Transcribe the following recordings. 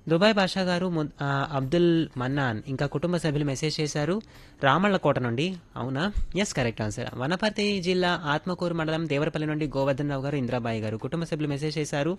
Dubai బాషా గారు ము- ఆ, అబ్దుల్ మన్నాన్ ఇంకా కుటుంబ సభ్యులు మెసేజ్ చేశారు రామళ్ళకోట నుండి అవునా ఎస్ కరెక్ట్ ఆన్సర్ వనపర్తి జిల్లా ఆత్మకూరు మండలం దేవరపల్లి నుండి గోవర్ధన్ రావు గారు ఇంద్రాబాయి గారు కుటుంబ సభ్యులు మెసేజ్ చేశారు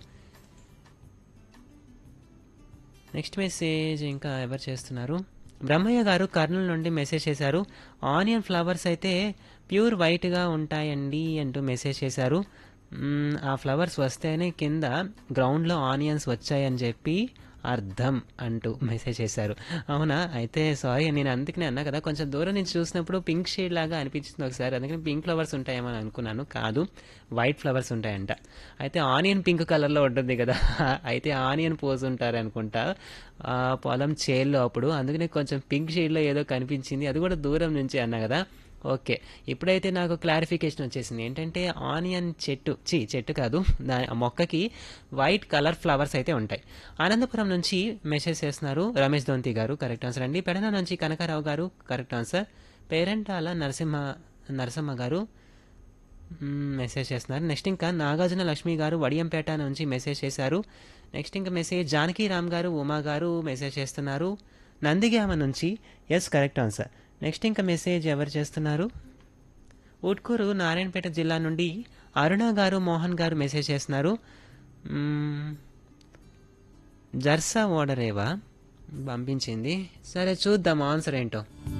నెక్స్ట్ మెసేజ్ ఇంకా ఎవరు చేస్తున్నారు బ్రహ్మయ్య గారు కర్నూలు నుండి మెసేజ్ చేశారు ఆనియన్ ఫ్లవర్స్ అయితే ప్యూర్ వైట్గా ఉంటాయండి అంటూ మెసేజ్ చేశారు మ్మ్, ఆ ఫ్లవర్స్ వస్తేనే కింద గ్రౌండ్లో ఆనియన్స్ వచ్చాయని చెప్పి అర్థం అంటూ మెసేజ్ చేశారు అవునా అయితే సారీ నేను అందుకనే అన్నా కదా కొంచెం దూరం నుంచి చూసినప్పుడు పింక్ షేడ్ లాగా అనిపించింది ఒకసారి అందుకని పింక్ ఫ్లవర్స్ ఉంటాయేమో అని అనుకున్నాను కాదు వైట్ ఫ్లవర్స్ ఉంటాయంట అయితే ఆనియన్ పింక్ కలర్లో ఉంటుంది కదా అయితే ఆనియన్ పోజ్ ఉంటారు అనుకుంటా ఆ పొలం చేల్లో అప్పుడు అందుకనే కొంచెం పింక్ షేడ్లో ఏదో కనిపించింది అది కూడా దూరం నుంచి అన్నా కదా ఓకే ఇప్పుడైతే నాకు క్లారిఫికేషన్ వచ్చేసింది ఏంటంటే ఆనియన్ చెట్టు చి చెట్టు కాదు దా ఆ మొక్కకి వైట్ కలర్ ఫ్లవర్స్ అయితే ఉంటాయి అనంతపురం నుంచి మెసేజ్ చేస్తున్నారు రమేష్ దొంతి గారు కరెక్ట్ ఆన్సర్ అండి పెడన నుంచి కనకారావు గారు కరెక్ట్ ఆన్సర్ పేరెంటాల నరసింహ నరసింహ గారు మ్మ్, మెసేజ్ చేస్తున్నారు నెక్స్ట్ ఇంకా నాగార్జున లక్ష్మి గారు వడియంపేట నుంచి మెసేజ్ చేశారు నెక్స్ట్ ఇంకా మెసేజ్ జానకి రామ్ గారు ఉమా గారు మెసేజ్ చేస్తున్నారు నందిగామ నుంచి ఎస్ కరెక్ట్ ఆన్సర్ నెక్స్ట్ ఇంకా మెసేజ్ ఎవరు చేస్తున్నారు ఉట్కూరు నారాయణపేట జిల్లా నుండి అరుణ గారు మోహన్ గారు మెసేజ్ చేస్తున్నారు మ్మ్, జర్సా ఓడరేవా పంపించింది సరే చూద్దాం ఆన్సర్ ఏంటో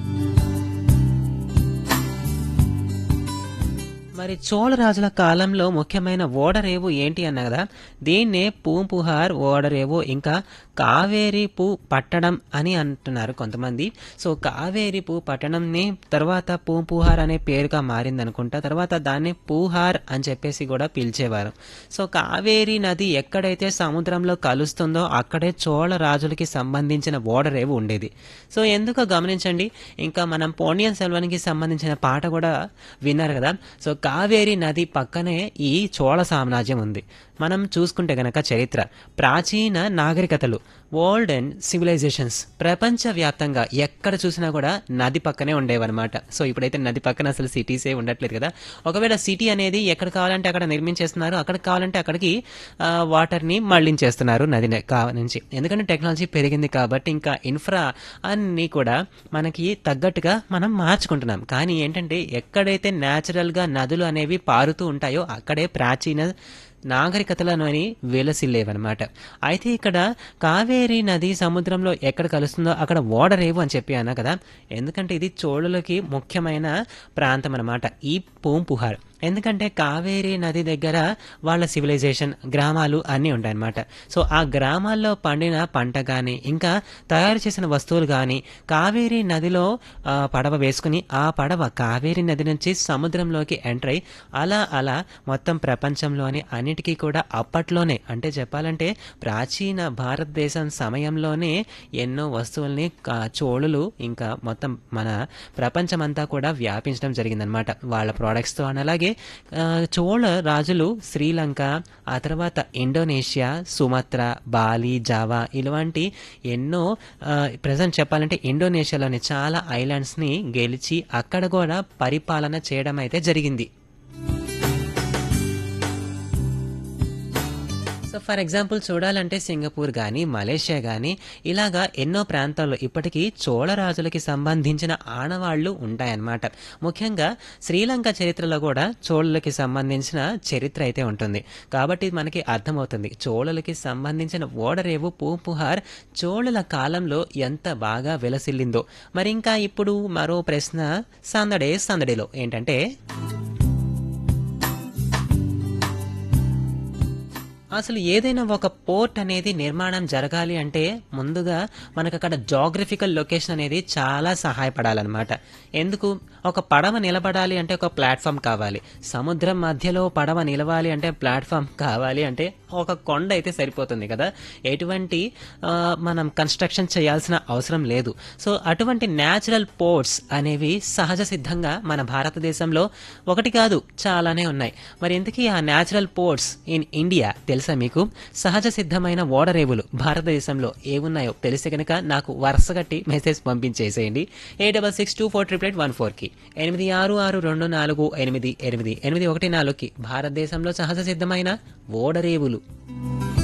మరి చోళరాజుల కాలంలో ముఖ్యమైన ఓడరేవు ఏంటి అన్న కదా దీన్నే పూంపుహార్ ఓడరేవు ఇంకా కావేరి పూ పట్టడం అని అంటున్నారు కొంతమంది సో కావేరి పూ పట్టణంని తర్వాత పూంపుహార్ అనే పేరుగా మారింది అనుకుంటా తర్వాత దాన్ని పూహార్ అని చెప్పేసి కూడా పిలిచేవారు సో కావేరి నది ఎక్కడైతే సముద్రంలో కలుస్తుందో అక్కడే చోళ రాజులకి సంబంధించిన ఓడరేవు ఉండేది సో ఎందుకో గమనించండి ఇంకా మనం పోనియన్ సెల్వన్కి సంబంధించిన పాట కూడా విన్నారు కదా సో కావేరి నది పక్కనే ఈ చోళ సామ్రాజ్యం ఉంది మనం చూసుకుంటే గనక చరిత్ర ప్రాచీన నాగరికతలు ఓల్డ్ అండ్ సివిలైజేషన్స్ ప్రపంచవ్యాప్తంగా ఎక్కడ చూసినా కూడా నది పక్కనే ఉండేవన్నమాట సో ఇప్పుడైతే నది పక్కన అసలు సిటీసే ఉండట్లేదు కదా ఒకవేళ సిటీ అనేది ఎక్కడ కావాలంటే అక్కడ నిర్మించేస్తున్నారు అక్కడ కావాలంటే అక్కడికి ఆ, వాటర్ని మళ్లించేస్తున్నారు నది నే- కా నుంచి ఎందుకంటే టెక్నాలజీ పెరిగింది కాబట్టి ఇంకా ఇన్ఫ్రా అన్నీ కూడా మనకి తగ్గట్టుగా మనం మార్చుకుంటున్నాం కానీ ఏంటంటే ఎక్కడైతే న్యాచురల్గా నదులు అనేవి పారుతూ ఉంటాయో అక్కడే ప్రాచీన నాగరికతలలోని వెలసిల్లేవన్నమాట అయితే ఇక్కడ కావేరీ నది సముద్రంలో ఎక్కడ కలుస్తుందో అక్కడ ఓడరేవు అని చెప్పి అన్నా కదా ఎందుకంటే ఇది చోళులకి ముఖ్యమైన ప్రాంతం అన్నమాట ఈ పూంపుహార్ ఎందుకంటే కావేరీ నది దగ్గర వాళ్ళ సివిలైజేషన్ గ్రామాలు అన్నీ ఉంటాయన్నమాట సో ఆ గ్రామాల్లో పండిన పంట కానీ ఇంకా తయారు చేసిన వస్తువులు కానీ కావేరీ నదిలో ఆ, పడవ వేసుకుని ఆ పడవ కావేరీ నది నుంచి సముద్రంలోకి ఎంటర్ అయి అలా అలా మొత్తం ప్రపంచంలోని అన్నిటికీ కూడా అప్పట్లోనే అంటే చెప్పాలంటే ప్రాచీన భారతదేశం సమయంలోనే ఎన్నో వస్తువుల్ని కా- చోళులు ఇంకా మొత్తం మన ప్రపంచమంతా కూడా వ్యాపించడం జరిగిందనమాట వాళ్ళ ప్రోడక్ట్స్తో అని అలాగే ఆ, చోళ రాజులు శ్రీలంక ఆ తర్వాత ఇండోనేషియా సుమత్ర బాలి జావా ఇలాంటి ఎన్నో ప్రజెంట్ చెప్పాలంటే ఇండోనేషియాలోని చాలా ఐలాండ్స్ని గెలిచి అక్కడ కూడా పరిపాలన చేయడం అయితే జరిగింది సో ఫర్ ఎగ్జాంపుల్ చూడాలంటే సింగపూర్ కానీ మలేషియా కానీ ఇలాగా ఎన్నో ప్రాంతాల్లో ఇప్పటికీ చోళరాజులకి సంబంధించిన ఆనవాళ్లు ఉంటాయన్నమాట ముఖ్యంగా శ్రీలంక చరిత్రలో కూడా చోళులకి సంబంధించిన చరిత్ర అయితే ఉంటుంది కాబట్టి మనకి అర్థమవుతుంది చోళులకి సంబంధించిన ఓడరేవు పూంపుహార్ చోళుల కాలంలో ఎంత బాగా వెలసిల్లిందో మరి ఇంకా ఇప్పుడు మరో ప్రశ్న సందడే సందడిలో ఏంటంటే అసలు ఏదైనా ఒక పోర్ట్ అనేది నిర్మాణం జరగాలి అంటే ముందుగా మనకు అక్కడ జాగ్రఫికల్ లొకేషన్ అనేది చాలా సహాయపడాలన్నమాట ఎందుకు ఒక పడవ నిలబడాలి అంటే ఒక ప్లాట్ఫామ్ కావాలి సముద్రం మధ్యలో పడవ నిలవాలి అంటే ప్లాట్ఫామ్ కావాలి అంటే ఒక కొండ అయితే సరిపోతుంది కదా ఎటువంటి ఆ, మనం కన్స్ట్రక్షన్ చేయాల్సిన అవసరం లేదు సో అటువంటి న్యాచురల్ పోర్ట్స్ అనేవి సహజ సిద్ధంగా మన భారతదేశంలో ఒకటి కాదు చాలానే ఉన్నాయి మరి ఇంతకీ ఆ న్యాచురల్ పోర్ట్స్ ఇన్ ఇండియా తెలుసా మీకు సహజ సిద్ధమైన ఓడరేవులు భారతదేశంలో ఏమున్నాయో తెలిస్తే కనుక నాకు వరుసగట్టి మెసేజ్ పంపించేసేయండి A double six two four triple eight one ఫోర్కి ఎనిమిది ఆరు ఆరు రెండు నాలుగు ఎనిమిది ఎనిమిది ఎనిమిది ఒకటి నాలుగుకి భారతదేశంలో సహజ సిద్ధమైన ఓడరేవులు